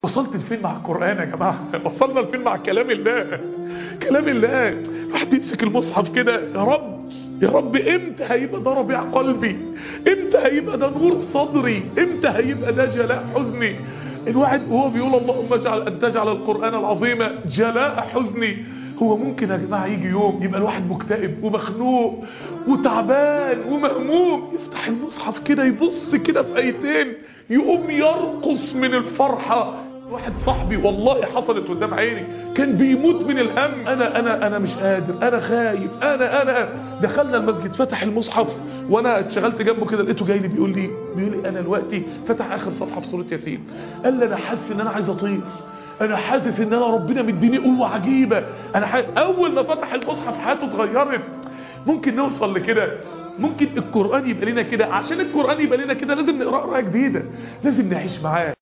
وصلت لفين مع القرآن يا جماعة وصلنا لفين مع كلام الله كلام الله واحد يمسك المصحف كده يا رب يا رب امتى هيبقى ده ربيع قلبي امتى هيبقى ده نور صدري امتى هيبقى ده جلاء حزني الواحد وهو بيقول اللهم اجعل ان تجعل القرآن العظيم جلاء حزني هو ممكن يا جماعة يجي يوم يبقى الواحد مكتئب ومخنوق وتعبان ومهموم يفتح المصحف كده يبص كده في ايتين يقوم يرقص من الفرحة واحد صاحبي والله حصلت قدام عيني كان بيموت من الهم انا انا انا مش قادر انا خايف انا انا دخلنا المسجد فتح المصحف وانا اتشغلت جنبه كده لقيته جاي لي بيقول لي بيقول لي انا دلوقتي فتح اخر صفحه في سوره ياسين قال لي انا حاسس ان انا عايز اطير انا حاسس ان انا ربنا مديني قوه عجيبه انا حاسس اول ما فتح المصحف حياته اتغيرت ممكن نوصل لكده ممكن القران يبقى لنا كده عشان القران يبقى لنا كده لازم نقرا قراءه جديده لازم نعيش معاه